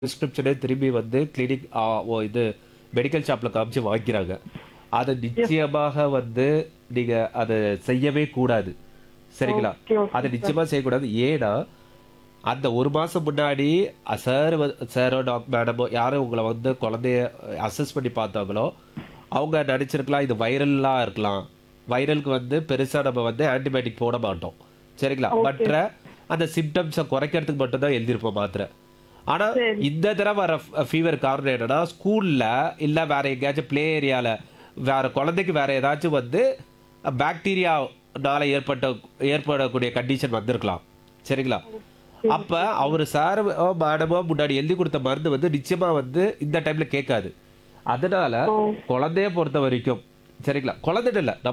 பிரிஸ்கிரிப்ஷனே திரும்பி வந்து கிளினிக் ஓ இது மெடிக்கல் ஷாப்ல காமிச்சு வாங்கிக்கிறாங்க அதை நிச்சயமாக வந்து நீங்க அதை செய்யவே கூடாது சரிங்களா Okay, okay, அதை நிச்சயமா செய்யக்கூடாது ஏன்னா அந்த ஒரு மாசம் முன்னாடி சார் சாரோ டாக் மேடமோ யாரும் உங்களை வந்து குழந்தைய அசஸ் பண்ணி பார்த்தாங்களோ அவங்க நினைச்சிருக்கலாம் இது வைரல்லாம் இருக்கலாம் வைரலுக்கு வந்து பெருசா நம்ம வந்து ஆன்டிபயோட்டிக் போட மாட்டோம் சரிங்களா மற்ற அந்த சிம்டம்ஸை குறைக்கிறதுக்கு மட்டும்தான் எழுதியிருப்போம் மாத்திரை ஆனா இந்த தடவை வர ஃபீவர் காரணம் என்னன்னா ஸ்கூல்ல இல்ல வேற எங்கேயாச்சும் ப்ளே ஏரியால வேற குழந்தைக்கு வேற ஏதாச்சும் வந்து பாக்டீரியானால ஏற்பட்ட ஏற்படக்கூடிய கண்டிஷன் வந்திருக்கலாம் சரிங்களா அப்ப அவர் சார் மேடமோ முன்னாடி எழுதி கொடுத்த மருந்து வந்து நிச்சயமா வந்து இந்த டைம்ல கேட்காது அதனால குழந்தைய பொறுத்த வரைக்கும் சரிங்களா குழந்தைன்னு இல்ல